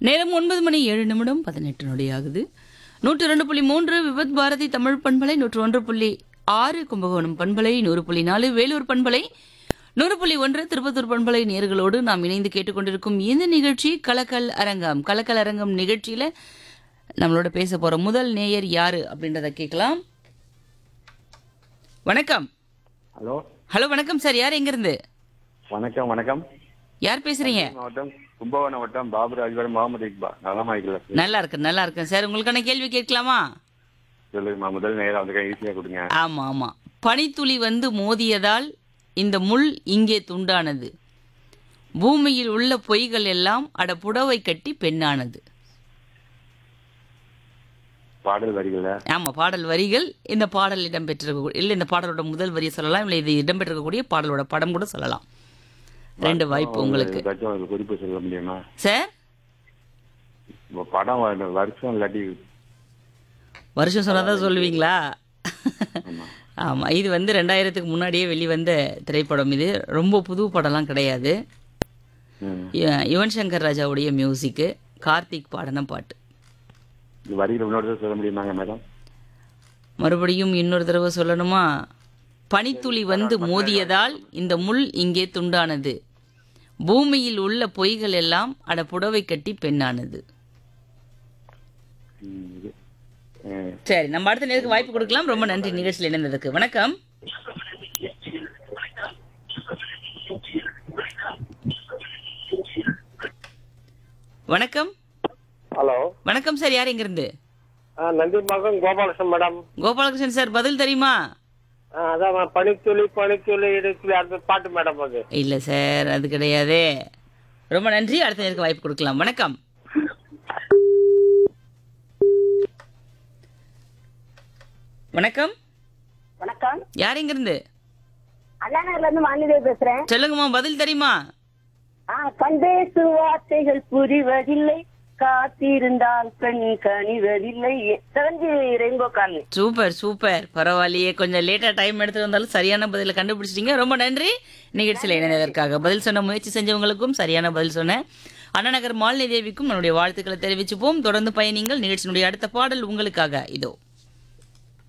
நேரம் ஒன்பது மணி ஏழு நிமிடம் பதினெட்டு நொடி ஆகுது நூற்று ரெண்டு புள்ளி மூன்று விபத் பாரதி தமிழ் பண்பலை நூற்று ஒன்று புள்ளி ஆறு கும்பகோணம் பண்பலை நூறு புள்ளி நாலு வேலூர் பண்பலை நூறு புள்ளி ஒன்று திருப்பத்தூர் பண்பலை நேர்களோடு நாம் இணைந்து கேட்டுக்கொண்டிருக்கும் இந்த நிகழ்ச்சி கலக்கல் அரங்கம் கலக்கல் அரங்கம் நிகழ்ச்சியில நம்மளோட பேச போற முதல் நேயர் யாரு அப்படின்றத கேட்கலாம் வணக்கம் ஹலோ ஹலோ வணக்கம் சார் யார் எங்கிருந்து வணக்கம் வணக்கம் யார் பேசுறீங்க மாவட்டம் கும்பகோணம் வட்டம் பாபு ராஜ்வரம் முகமது இக்பால் நலமா இருக்கல நல்லா இருக்கு நல்லா இருக்கு சார் உங்களுக்கான கேள்வி கேட்கலாமா சொல்லுங்கம்மா முதல் நேரம் வந்து ஈஸியா கொடுங்க ஆமா ஆமா பனித்துளி வந்து மோதியதால் இந்த முள் இங்கே துண்டானது பூமியில் உள்ள பொய்கள் எல்லாம் அட புடவை கட்டி பெண்ணானது பாடல் வரிகள ஆமா பாடல் வரிகள் இந்த பாடல் இடம்பெற்றிருக்க இல்ல இந்த பாடலோட முதல் வரியை சொல்லலாம் இல்ல இது இடம்பெற்றிருக்கக்கூடிய பாடலோட படம் கூட சொல்லலாம் ரெண்டு வாய்ப்பு உங்களுக்கு ஏதாச்சும் ஒரு குறிப்பு சொல்ல முடியுமா சார் இப்ப படம் வ- வருஷம் இல்லாட்டி வருஷம் சொன்னாதான் சொல்லுவீங்களா ஆமா. ஆமா இது வந்து ரெண்டாயிரத்துக்கு முன்னாடியே வெளிவந்த திரைப்படம் இது ரொம்ப புது படம்லாம் கிடையாது ம். யு- யுவன் சங்கர் ராஜாவுடைய மியூசிக்கு கார்த்திக் பாடின பாட்டு இந்த வரிகளை இன்னொரு தடவை சொல்ல முடியுமாங்க மேடம் மறுபடியும் இன்னொரு தடவை சொல்லணுமா பனித்துளி வந்து மோதியதால் இந்த முள் இங்கே துண்டானது பூமியில் உள்ள பொய்கள் எல்லாம் அட புடவை கட்டி பெண்ணானது ம், இது. அஹ், சரி நம்ம அடுத்த நேருக்கு வாய்ப்பு கொடுக்கலாம் ரொம்ப நன்றி நிகழ்ச்சியில் இணைந்ததுக்கு வணக்கம் வணக்கம் ஹலோ வணக்கம் சார் யார் எங்கிருந்து ஆ, நந்தி மகன் கோபாலகிருஷ்ணன் மேடம் கோபாலகிருஷ்ணன் சார் பதில் தெரியுமா ஆ, அதான் மே- பனித்துளி பனித்துளி இடுத்துளி அந்த பாட்டு மேடம் அது இல்ல சார் அது கிடையாதே ரொம்ப நன்றி அடுத்த நேருக்கு வாய்ப்பு கொடுக்கலாம் வணக்கம் வணக்கம் வணக்கம் யார் எங்கிருந்து அண்ணா நகர்ல இருந்து மாநிலத்தில் பேசுறேன் சொல்லுங்கம்மா பதில் தெரியுமா ஆ, கண்டேசு வார்த்தைகள் புரிவதில்லை காத்திருந்தால் பெண் கனிவதில்லை தெரிஞ்சு ரெயின்போ காலனி சூப்பர் சூப்பர் பரவாயில்லையே கொஞ்சம் லேட்டா டைம் எடுத்து வந்தாலும் சரியான பதில கண்டுபிடிச்சிட்டீங்க ரொம்ப நன்றி நிகழ்ச்சியில் இணைந்ததற்காக பதில் சொன்ன முயற்சி செஞ்சவங்களுக்கும் சரியான பதில் சொன்னேன் அண்ணா நகர் மாலினி தேவிக்கும் நம்முடைய வாழ்த்துக்களை தெரிவிச்சுப்போம் தொடர்ந்து பயணிங்கள் நிகழ்ச்சியினுடைய அடுத்த பாடல் உங்களுக்காக இதோ